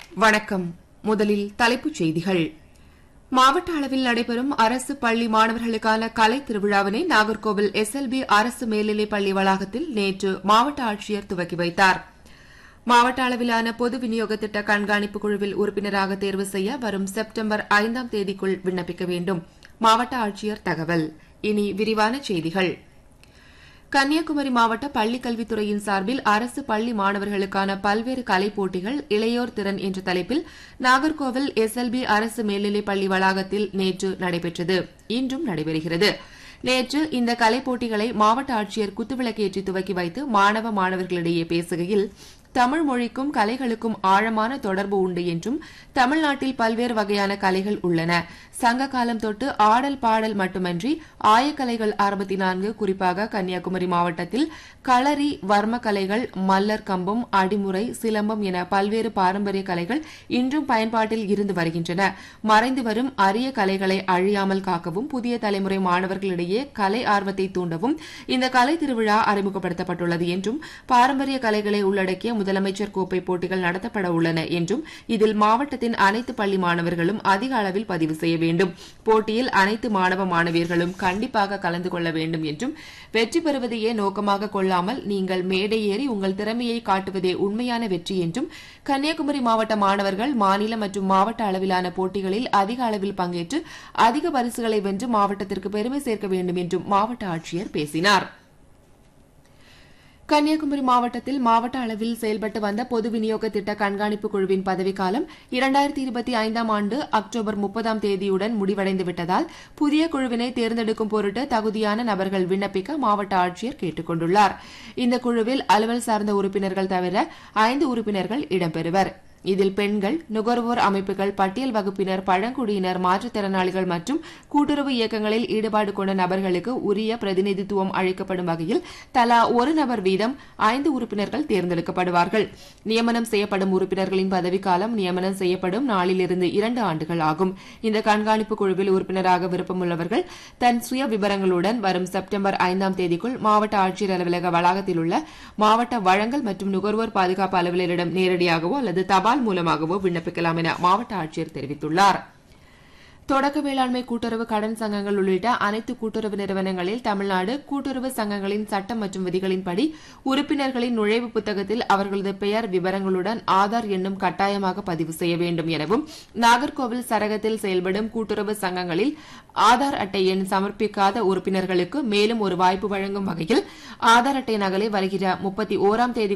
வணக்கம் முதலில் தலைப்புச் செய்திகள் மாவட்ட அளவில் நடைபெறும் அரசு பள்ளி மாணவர்களுக்கான கலை திருவிழாவினை நாகர்கோவில் எஸ்எல்பி அரசு மேல்நிலைப் பள்ளி வளாகத்தில் நேற்று மாவட்ட ஆட்சியர் துவக்கி வைத்தார் மாவட்ட அளவிலான பொது விநியோக திட்ட கண்காணிப்பு குழுவில் உறுப்பினராக தேர்வு செய்ய வரும் செப்டம்பர் ஐந்தாம் தேதிக்குள் விண்ணப்பிக்க வேண்டும் மாவட்ட ஆட்சியர் தகவல் இனி விரிவான செய்திகள் கன்னியாகுமரி மாவட்ட பள்ளிக் கல்வித்துறையின் சார்பில் அரசு பள்ளி மாணவர்களுக்கான பல்வேறு கலைப் போட்டிகள் இளையோர் திறன் என்ற தலைப்பில் நாகர்கோவில் எஸ்எல்பி அரசு மேல்நிலைப் பள்ளி வளாகத்தில் நேற்று நடைபெற்றது இன்றும் நடைபெறுகிறது நேற்று இந்த கலைப் போட்டிகளை மாவட்ட ஆட்சியர் குத்துவிளக்கேற்றி துவக்கி வைத்து மாணவ மாணவர்களிடையே பேசுகையில் தமிழ் மொழிக்கும் கலைகளுக்கும் ஆழமான தொடர்பு உண்டு என்றும் தமிழ்நாட்டில் பல்வேறு வகையான கலைகள் உள்ளன சங்க காலம் தொட்டு ஆடல் பாடல் மட்டுமன்றி ஆயக்கலைகள் அறுபத்தி நான்கு குறிப்பாக கன்னியாகுமரி மாவட்டத்தில் களரி வர்ம கலைகள் மல்லர் கம்பம் அடிமுறை சிலம்பம் என பல்வேறு பாரம்பரிய கலைகள் இன்றும் பயன்பாட்டில் இருந்து வருகின்றன மறைந்து வரும் அரிய கலைகளை அழியாமல் காக்கவும் புதிய தலைமுறை மாணவர்களிடையே கலை ஆர்வத்தை தூண்டவும் இந்த கலை திருவிழா அறிமுகப்படுத்தப்பட்டுள்ளது என்றும் பாரம்பரிய கலைகளை உள்ளடக்கிய முதலமைச்சர் கோப்பை போட்டிகள் நடத்தப்பட உள்ளன என்றும் இதில் மாவட்டத்தின் அனைத்து பள்ளி மாணவர்களும் அதிக அளவில் பதிவு செய்ய வேண்டும் போட்டியில் அனைத்து மாணவ மாணவியர்களும் கண்டிப்பாக கலந்து கொள்ள வேண்டும் என்றும் வெற்றி பெறுவதையே நோக்கமாக கொள்ளாமல் நீங்கள் மேடை ஏறி உங்கள் திறமையை காட்டுவதே உண்மையான வெற்றி என்றும் கன்னியாகுமரி மாவட்ட மாணவர்கள் மாநில மற்றும் மாவட்ட அளவிலான போட்டிகளில் அதிக அளவில் பங்கேற்று அதிக பரிசுகளை வென்று மாவட்டத்திற்கு பெருமை சேர்க்க வேண்டும் என்றும் மாவட்ட ஆட்சியர் பேசினாா் கன்னியாகுமரி மாவட்டத்தில் மாவட்ட அளவில் செயல்பட்டு வந்த பொது விநியோக திட்ட கண்காணிப்பு குழுவின் பதவிக்காலம் இரண்டாயிரத்தி இருபத்தி ஐந்தாம் ஆண்டு அக்டோபர் முப்பதாம் தேதியுடன் முடிவடைந்து விட்டதால் புதிய குழுவினை தேர்ந்தெடுக்கும் பொருட்டு தகுதியான நபர்கள் விண்ணப்பிக்க மாவட்ட ஆட்சியர் கேட்டுக் கொண்டுள்ளார் இந்த குழுவில் அலுவல் சார்ந்த உறுப்பினர்கள் தவிர ஐந்து உறுப்பினர்கள் இடம்பெறுவர் இதில் பெண்கள் நுகர்வோர் அமைப்புகள் பட்டியல் வகுப்பினர் பழங்குடியினர் மாற்றுத்திறனாளிகள் மற்றும் கூட்டுறவு இயக்கங்களில் ஈடுபாடு கொண்ட நபர்களுக்கு உரிய பிரதிநிதித்துவம் அளிக்கப்படும் வகையில் தலா ஒரு நபர் வீதம் ஐந்து உறுப்பினர்கள் தேர்ந்தெடுக்கப்படுவார்கள் நியமனம் செய்யப்படும் உறுப்பினர்களின் பதவிக்காலம் நியமனம் செய்யப்படும் நாளிலிருந்து இரண்டு ஆண்டுகள் ஆகும் இந்த கண்காணிப்பு குழுவில் உறுப்பினராக விருப்பமுள்ளவர்கள் தன் சுய விவரங்களுடன் வரும் செப்டம்பர் ஐந்தாம் தேதிக்குள் மாவட்ட ஆட்சியர் அலுவலக வளாகத்தில் உள்ள மாவட்ட வழங்கல் மற்றும் நுகர்வோர் பாதுகாப்பு அலுவலரிடம் நேரடியாகவோ அல்லது தபால் தபால் மூலமாகவோ விண்ணப்பிக்கலாம் என மாவட்ட ஆட்சியர் தெரிவித்துள்ளார் தொடக்க வேளாண்மை கூட்டுறவு கடன் சங்கங்கள் உள்ளிட்ட அனைத்து கூட்டுறவு நிறுவனங்களில் தமிழ்நாடு கூட்டுறவு சங்கங்களின் சட்டம் மற்றும் விதிகளின்படி உறுப்பினர்களின் நுழைவு புத்தகத்தில் அவர்களது பெயர் விவரங்களுடன் ஆதார் எண்ணும் கட்டாயமாக பதிவு செய்ய வேண்டும் எனவும் நாகர்கோவில் சரகத்தில் செயல்படும் கூட்டுறவு சங்கங்களில் ஆதார் அட்டை எண் சமர்ப்பிக்காத உறுப்பினர்களுக்கு மேலும் ஒரு வாய்ப்பு வழங்கும் வகையில் ஆதார் அட்டை நகலை வருகிற முப்பத்தி ஓராம் தேதி